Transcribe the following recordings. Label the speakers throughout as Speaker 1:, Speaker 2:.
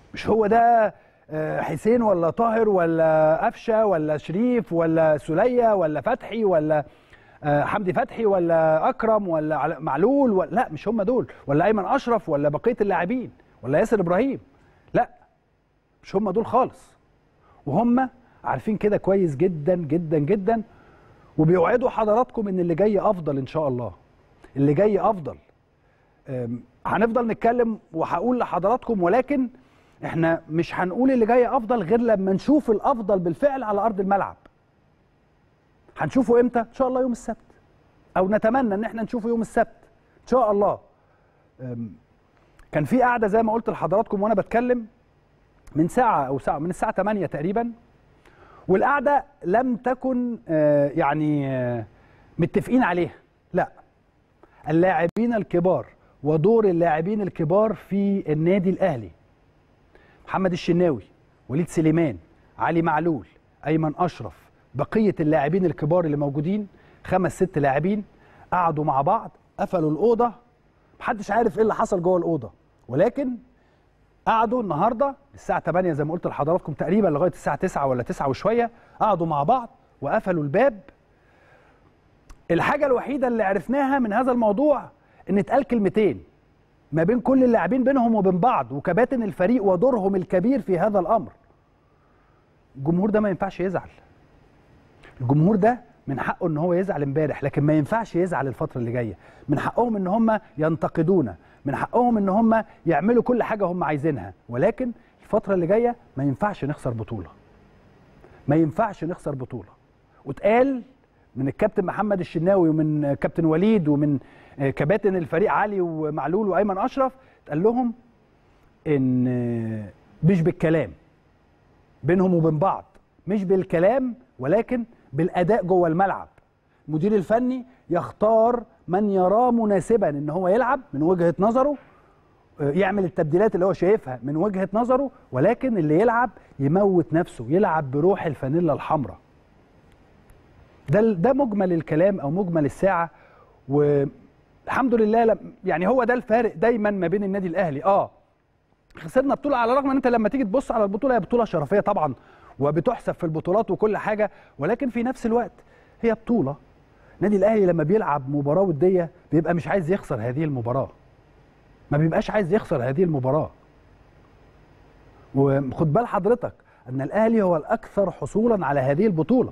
Speaker 1: مش هو ده آه، حسين ولا طاهر ولا قفشه ولا شريف ولا سوليه ولا فتحي ولا آه، حمدي فتحي ولا اكرم ولا عل- معلول ولا لا مش هم دول ولا ايمن اشرف ولا بقيه اللاعبين ولا ياسر ابراهيم لا مش هم دول خالص وهم عارفين كده كويس جدا جدا جدا وبيوعدوا حضراتكم ان اللي جاي افضل ان شاء الله اللي جاي افضل أم، هنفضل نتكلم وهقول لحضراتكم ولكن احنا مش هنقول اللي جاي افضل غير لما نشوف الافضل بالفعل على ارض الملعب هنشوفه امتى ان شاء الله يوم السبت او نتمنى ان احنا نشوفه يوم السبت ان شاء الله أم، كان في قاعده زي ما قلت لحضراتكم وانا بتكلم من ساعه او ساعه من الساعه 8 تقريبا والقعده لم تكن آه، يعني آه، متفقين عليها لا اللاعبين الكبار ودور اللاعبين الكبار في النادي الاهلي محمد الشناوي وليد سليمان علي معلول ايمن اشرف بقيه اللاعبين الكبار اللي موجودين خمس ست لاعبين قعدوا مع بعض قفلوا الاوضه محدش عارف ايه اللي حصل جوه الاوضه ولكن قعدوا النهارده الساعه 8 زي ما قلت لحضراتكم تقريبا لغايه الساعه 9 ولا 9 وشويه قعدوا مع بعض وقفلوا الباب الحاجه الوحيده اللي عرفناها من هذا الموضوع ان اتقال كلمتين ما بين كل اللاعبين بينهم وبين بعض وكباتن الفريق ودورهم الكبير في هذا الامر الجمهور ده ما ينفعش يزعل الجمهور ده من حقه ان هو يزعل امبارح لكن ما ينفعش يزعل الفتره اللي جايه من حقهم ان هم ينتقدونا من حقهم ان هم يعملوا كل حاجه هم عايزينها ولكن الفتره اللي جايه ما ينفعش نخسر بطوله ما ينفعش نخسر بطوله واتقال من الكابتن محمد الشناوي ومن كابتن وليد ومن كباتن الفريق علي ومعلول وايمن اشرف اتقال لهم ان مش بالكلام بينهم وبين بعض مش بالكلام ولكن بالاداء جوه الملعب المدير الفني يختار من يراه مناسبا ان هو يلعب من وجهه نظره آه، يعمل التبديلات اللي هو شايفها من وجهه نظره ولكن اللي يلعب يموت نفسه يلعب بروح الفانيلا الحمراء ده ده مجمل الكلام او مجمل الساعه والحمد لله لم- يعني هو ده الفارق دايما ما بين النادي الاهلي اه خسرنا بطوله على الرغم ان انت لما تيجي تبص على البطوله هي بطوله شرفيه طبعا وبتحسب في البطولات وكل حاجه ولكن في نفس الوقت هي بطوله النادي الاهلي لما بيلعب مباراه وديه بيبقى مش عايز يخسر هذه المباراه ما بيبقاش عايز يخسر هذه المباراه وخد بال حضرتك ان الاهلي هو الاكثر حصولا على هذه البطوله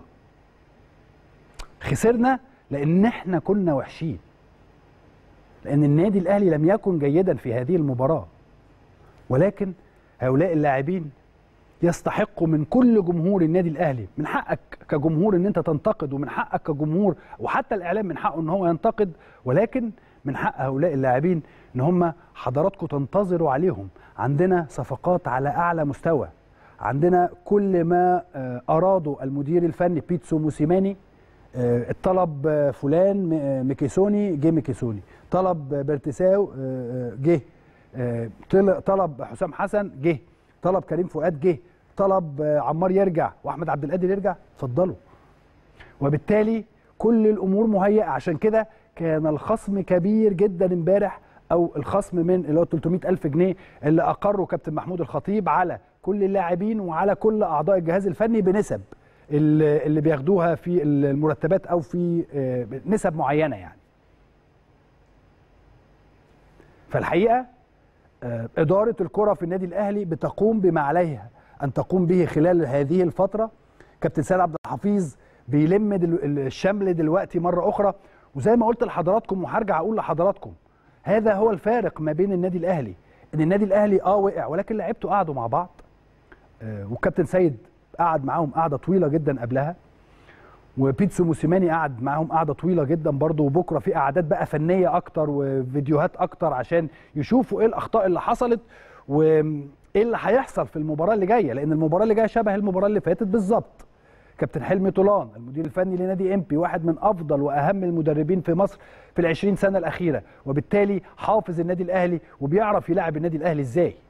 Speaker 1: خسرنا لان احنا كنا وحشين لان النادي الاهلي لم يكن جيدا في هذه المباراه ولكن هؤلاء اللاعبين يستحقوا من كل جمهور النادي الاهلي من حقك كجمهور ان انت تنتقد ومن حقك كجمهور وحتى الاعلام من حقه ان هو ينتقد ولكن من حق هؤلاء اللاعبين ان هم حضراتكم تنتظروا عليهم عندنا صفقات على اعلى مستوى عندنا كل ما آه، اراده المدير الفني بيتسو موسيماني آه، الطلب آه، فلان م- آه، ميكيسوني جه ميكيسوني طلب آه، بيرتساو آه، آه، جه آه، طل- طلب حسام حسن جه طلب كريم فؤاد جه طلب آه، عمار يرجع واحمد عبد القادر يرجع اتفضلوا وبالتالي كل الامور مهيئه عشان كده كان الخصم كبير جدا امبارح او الخصم من اللي هو 300 الف جنيه اللي اقره كابتن محمود الخطيب على كل اللاعبين وعلى كل اعضاء الجهاز الفني بنسب اللي اللي بياخدوها في المرتبات او في آه، نسب معينه يعني فالحقيقه آه، إدارة الكرة في النادي الأهلي بتقوم بما عليها أن تقوم به خلال هذه الفترة كابتن سيد عبد الحفيظ بيلم دل... الشمل دلوقتي مرة أخرى وزي ما قلت لحضراتكم وهرجع أقول لحضراتكم هذا هو الفارق ما بين النادي الأهلي إن النادي الأهلي آه وقع ولكن لعيبته قعدوا مع بعض آه، والكابتن سيد قعد معاهم قعدة طويلة جدا قبلها وبيتسو موسيماني قعد معاهم قعده طويله جدا برضه وبكره في قعدات بقى فنيه اكتر وفيديوهات اكتر عشان يشوفوا ايه الاخطاء اللي حصلت وايه اللي هيحصل في المباراه اللي جايه لان المباراه اللي جايه شبه المباراه اللي فاتت بالظبط كابتن حلمي طولان المدير الفني لنادي امبي واحد من افضل واهم المدربين في مصر في العشرين سنه الاخيره وبالتالي حافظ النادي الاهلي وبيعرف يلعب النادي الاهلي ازاي